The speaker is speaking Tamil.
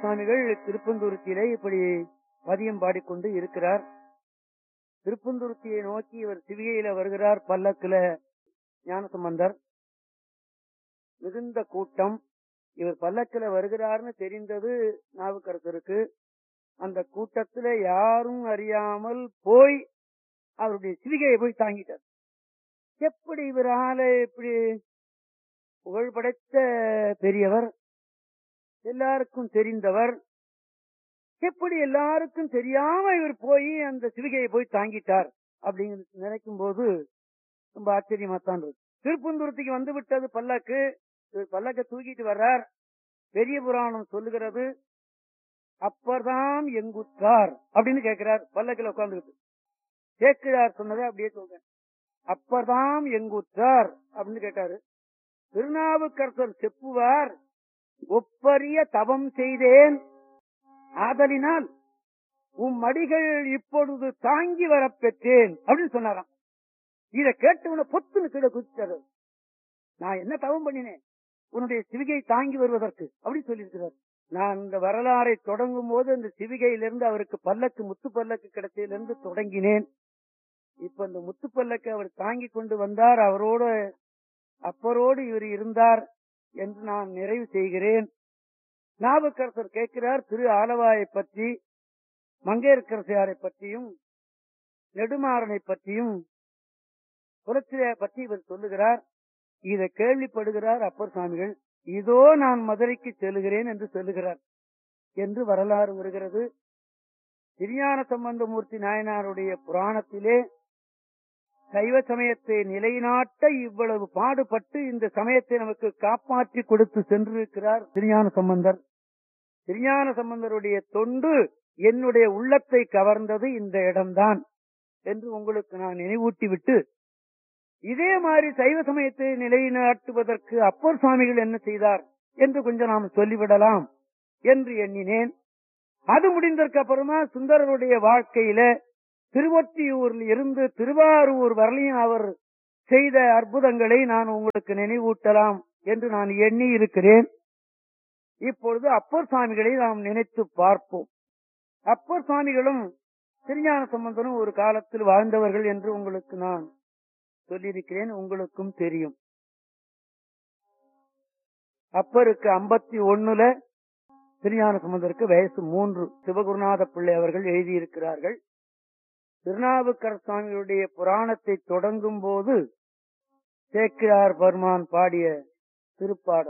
சுவாமிகள் திருப்பந்துருத்தியிலே இப்படி பதியம் பாடிக்கொண்டு இருக்கிறார் திருப்பந்துருத்தியை நோக்கி இவர் சிவிகையில வருகிறார் பல்லக்குல ஞானசம்பந்தர் மிகுந்த கூட்டம் இவர் பல்லக்கில வருகிறார்னு தெரிந்தது நாவுக்கரசருக்கு அந்த கூட்டத்துல யாரும் அறியாமல் போய் அவருடைய சிவிகையை போய் தாங்கிட்டார் எப்படி இவரால இப்படி புகழ் படைத்த பெரியவர் எல்லாருக்கும் தெரிந்தவர் எப்படி எல்லாருக்கும் தெரியாம இவர் போய் அந்த சிவிகையை போய் தாங்கிட்டார் அப்படிங்கிறது நினைக்கும் போது ரொம்ப ஆச்சரியமா தான் இருக்கு திருப்பந்தூரத்துக்கு வந்து விட்டது பல்லக்கு இவர் பல்லக்க தூக்கிட்டு வர்றார் பெரிய புராணம் சொல்லுகிறது அப்பர்தாம் எங்குற்றார் அப்படின்னு கேட்கிறார் பல்லக்கில் உட்கார்ந்துக்கிட்டு சேக்கிழார் சொன்னதை அப்படியே சொல்றேன் அப்பர்தாம் எங்குற்றார் அப்படின்னு கேட்டாரு திருநாவுக்கரசர் செப்புவார் ஒப்பரிய தவம் செய்தேன் ஆதலினால் உம் மடிகள் இப்பொழுது தாங்கி வரப் பெற்றேன் அப்படின்னு சொன்னாராம் இத கேட்டவன பொத்துன்னு கீழே குதிச்சாரு நான் என்ன தவம் பண்ணினேன் உன்னுடைய சிவிகை தாங்கி வருவதற்கு அப்படின்னு சொல்லியிருக்கிறார் நான் இந்த வரலாறை தொடங்கும் போது அந்த சிவிகையிலிருந்து அவருக்கு பல்லக்கு முத்து பல்லக்கு கிடைச்சதிலிருந்து தொடங்கினேன் இப்ப இந்த முத்து பல்லக்கு அவர் தாங்கி கொண்டு வந்தார் அவரோட அப்பரோடு இவர் இருந்தார் என்று நான் நிறைவு செய்கிறேன் நாவுக்கரசர் கேட்கிறார் திரு ஆலவாயை பற்றி மங்கையர்கரசியாரை பற்றியும் நெடுமாறனை பற்றியும் புரட்சியை பற்றி இவர் சொல்லுகிறார் இதை கேள்விப்படுகிறார் அப்பர் சுவாமிகள் இதோ நான் மதுரைக்கு செல்கிறேன் என்று சொல்லுகிறார் என்று வரலாறு வருகிறது திருஞான சம்பந்தமூர்த்தி நாயனாருடைய புராணத்திலே சைவ சமயத்தை நிலைநாட்ட இவ்வளவு பாடுபட்டு இந்த சமயத்தை நமக்கு காப்பாற்றி கொடுத்து சென்றிருக்கிறார் திருஞான சம்பந்தர் திருஞான சம்பந்தருடைய தொண்டு என்னுடைய உள்ளத்தை கவர்ந்தது இந்த இடம்தான் என்று உங்களுக்கு நான் நினைவூட்டி விட்டு இதே மாதிரி சைவ சமயத்தை நிலைநாட்டுவதற்கு அப்பர் சுவாமிகள் என்ன செய்தார் என்று கொஞ்சம் நாம் சொல்லிவிடலாம் என்று எண்ணினேன் அது முடிந்ததற்கு அப்புறமா சுந்தரருடைய வாழ்க்கையில திருவொற்றியூரில் இருந்து திருவாரூர் வரலையும் அவர் செய்த அற்புதங்களை நான் உங்களுக்கு நினைவூட்டலாம் என்று நான் எண்ணி இருக்கிறேன் இப்பொழுது அப்பர் சுவாமிகளை நாம் நினைத்து பார்ப்போம் அப்பர் சுவாமிகளும் திருஞான சம்பந்தனும் ஒரு காலத்தில் வாழ்ந்தவர்கள் என்று உங்களுக்கு நான் சொல்லியிருக்கிறேன் உங்களுக்கும் தெரியும் அப்பருக்கு ஐம்பத்தி ஒண்ணுல திருஞான சம்பந்தருக்கு வயசு மூன்று சிவகுருநாத பிள்ளை அவர்கள் எழுதியிருக்கிறார்கள் திருநாவுக்கர சுவாமிகளுடைய புராணத்தை தொடங்கும் போது சேக்கிரார் பர்மான் பாடிய திருப்பாடல்